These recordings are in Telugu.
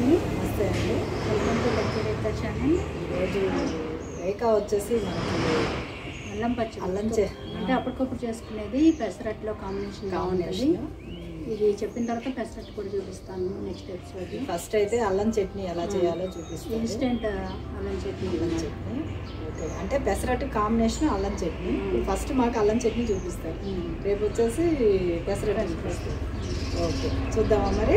అండి నమస్తే అండి welcome to lecture Rekha channel ఈరోజు రేఖ వచ్చేసి మనకి అల్లం పచ్చడి అల్లం చే- అంటే అప్పటికప్పుడు చేసుకునేది పెసరట్లో కాంబినేషన్ బాగుంటుంది కాంబినేషన్ ఇది చెప్పిన తర్వాత పెసరట్టు కూడా చూపిస్తాను నెక్స్ట్ ఎపిసోడ్ ఫస్ట్ అయితే అల్లం చట్నీ ఎలా చేయాలో చూపిస్తుంది ఇన్స్టెంట్ అల్లం చట్నీ అల్లం చట్నీ ఓకే అంటే పెసరట్టు కాంబినేషన్ అల్లం చట్నీ ఫస్ట్ మాకు అల్లం చట్నీ చూపిస్తారు రేపు వచ్చేసి పెసరట్టు చూపిస్తారు ఓకే చూద్దామా మరి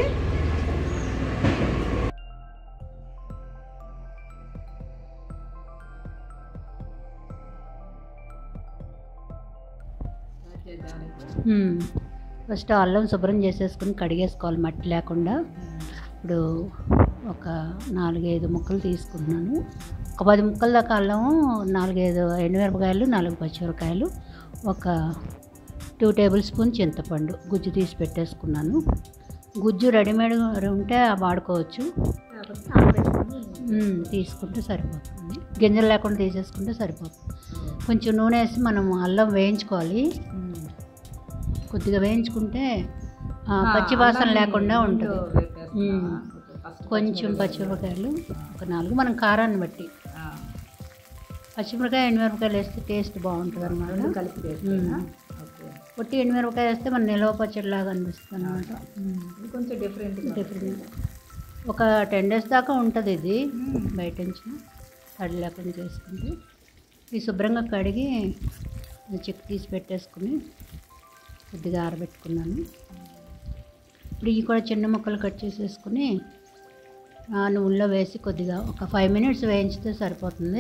ఫస్ట్ అల్లం శుభ్రం చేసేసుకుని కడిగేసుకోవాలి మట్టి లేకుండా ఇప్పుడు ఒక నాలుగైదు ముక్కలు తీసుకుంటున్నాను ఒక పది ముక్కల దాకా అల్లము నాలుగైదు ఎండుమిరపకాయలు నాలుగు పచ్చిమిరపకాయలు ఒక టూ టేబుల్ స్పూన్ చింతపండు గుజ్జు తీసి పెట్టేసుకున్నాను గుజ్జు రెడీమేడ్ ఉంటే వాడుకోవచ్చు మ్మ్, తీసుకుంటే సరిపోతుంది గింజలు లేకుండా తీసేసుకుంటే సరిపోతుంది కొంచెం నూనె వేసి మనం అల్లం వేయించుకోవాలి కొద్దిగా వేయించుకుంటే ఆ, పచ్చి వాసన లేకుండా ఉంటుంది మ్మ్. కొంచెం పచ్చిమిరపకాయలు ఒక నాలుగు మనం కారాన్ని బట్టి పచ్చిమిరపకాయ ఎండుమిరపకాయలు వేస్తే టేస్ట్ బాగుంటుంది అనమాట కలిపి ఓకే పొట్టి ఎండుమిరపకాయ వేస్తే మన నిలవ పచ్చడిలాగా అనిపిస్తుంది అనమాట ఇది కొంచెం డిఫరెంట్ డిఫరెంట్ ఒక టెన్ డేస్ దాకా ఉంటుంది ఇది బయట నుంచి తడి లేకుండా చేసుకుంటే ఈ శుభ్రంగా కడిగి చెక్ తీసి పెట్టేసుకుని కొద్దిగా ఆరబెట్టుకున్నాను ఇప్పుడు ఇవి కూడా చిన్న ముక్కలు కట్ చేసేసుకుని ఆ నూనెలో వేసి కొద్దిగా ఒక ఫైవ్ మినిట్స్ వేయించితే సరిపోతుంది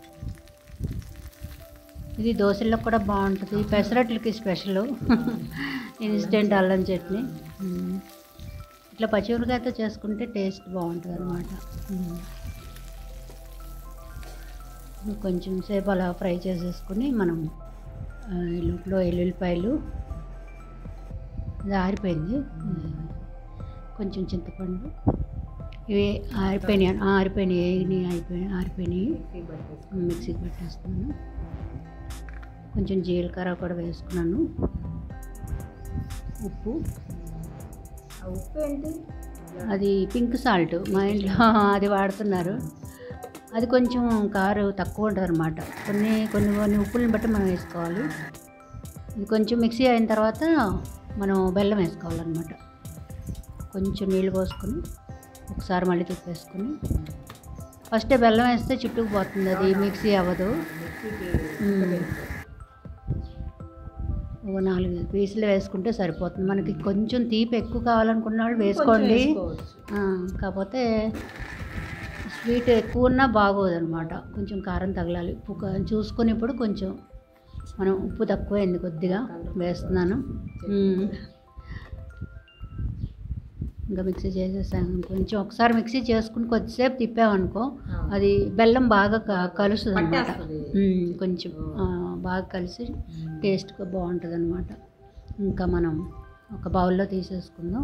ఇది దోశల్లో కూడా బాగుంటుంది పెసరట్లకి స్పెషల్ ఇన్స్టెంట్ అల్లం చట్నీ మ్మ్. ఇట్లా పచ్చిమిరకాయతో చేసుకుంటే టేస్ట్ బాగుంటుంది అనమాట కొంచెం సేపు అలా ఫ్రై చేసేసుకుని మనం ఆ, లోపల ఎల్లుల్లిపాయలు ఇది ఆరిపోయింది కొంచెం చింతపండు ఇవి ఆరిపోయినాయి ఆ, ఆరిపోయినాయి వేగినాయి అయిపోయి ఆరిపోయినాయి మిక్సీకి పెట్టేస్తున్నాను కొంచెం జీలకర్ర కూడా వేసుకున్నాను ఉప్పు ఉప్పు ఏంటి అది పింక్ సాల్ట్ మా ఇంట్లో అది వాడుతున్నారు అది కొంచెం కారు తక్కువ ఉంటుంది అనమాట కొన్ని కొన్ని కొన్ని ఉప్పులను బట్టి మనం వేసుకోవాలి ఇది కొంచెం మిక్సీ అయిన తర్వాత మనం బెల్లం వేసుకోవాలన్నమాట కొంచెం నీళ్ళు పోసుకొని ఒకసారి మళ్ళీ తిప్పేసుకొని ఫస్ట్ బెల్లం వేస్తే చుట్టుకుపోతుంది అది మిక్సీ అవ్వదు మ్మ్. ఒక నాలుగు పీసులు వేసుకుంటే సరిపోతుంది మనకి కొంచెం తీపి ఎక్కువ కావాలనుకున్న వాళ్ళు వేసుకోండి ఆ, కాకపోతే స్వీట్ ఎక్కువ ఉన్నా బాగోదు అనమాట కొంచెం కారం తగలాలి ఉప్పు కా- చూసుకొని ఇప్పుడు కొంచెం మనం ఉప్పు తక్కువైంది కొద్దిగా వేస్తున్నాను మ్మ్. ఇంకా మిక్సీ చేసేసాను కొంచెం ఒకసారి మిక్సీ చేసుకుని కొద్దిసేపు తిప్పామనుకో అది బెల్లం బాగా క- కలుస్తుంది అనమాట పట్టేస్తది. కొంచెం ఆ, బాగా కలిసి టేస్ట్గా బాగుంటుంది అనమాట ఇంకా మనం ఒక బౌల్లో తీసేసుకుందాం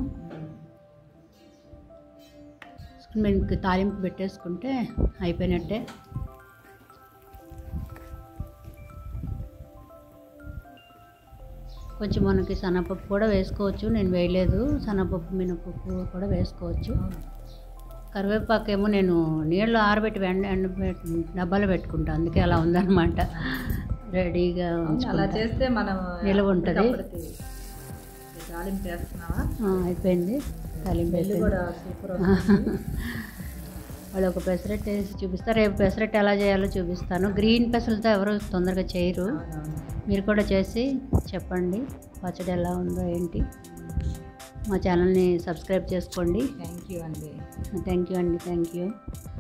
మనకి తాలింపు పెట్టేసుకుంటే అయిపోయినట్టే కొంచెం మనకి శనగపప్పు కూడా వేసుకోవచ్చు నేను వేయలేదు శనగపప్పు మినపప్పు కూడా వేసుకోవచ్చు కరివేపాకు ఏమో నేను నీళ్ళు ఆరబెట్టి ఎండ ఎండ డబ్బాలో పెట్టుకుంటాను అందుకే అలా ఉందన్నమాట రెడీగా అలా ఉంచుకుంటా. చేస్తే మనం నిల్వ ఉంటది. అప్పటికప్పటికి ఈ తాలింపు వేస్తున్నావా ఆ, అయిపోయింది తాలింపు బెల్లు అయిపోయింది కూడా సూపర్ వాళ్ళు ఒక పెసరట్టు వేసి చూపిస్తారు రేపు పెసరట్టు ఎలా చేయాలో చూపిస్తాను గ్రీన్ పెసలతో ఎవరు తొందరగా చేయరు మీరు కూడా చేసి చెప్పండి పచ్చడి ఎలా ఉందో ఏంటి మా ఛానల్ని సబ్స్క్రైబ్ చేసుకోండి థ్యాంక్ యూ అండి థ్యాంక్ యూ అండి థ్యాంక్ యూ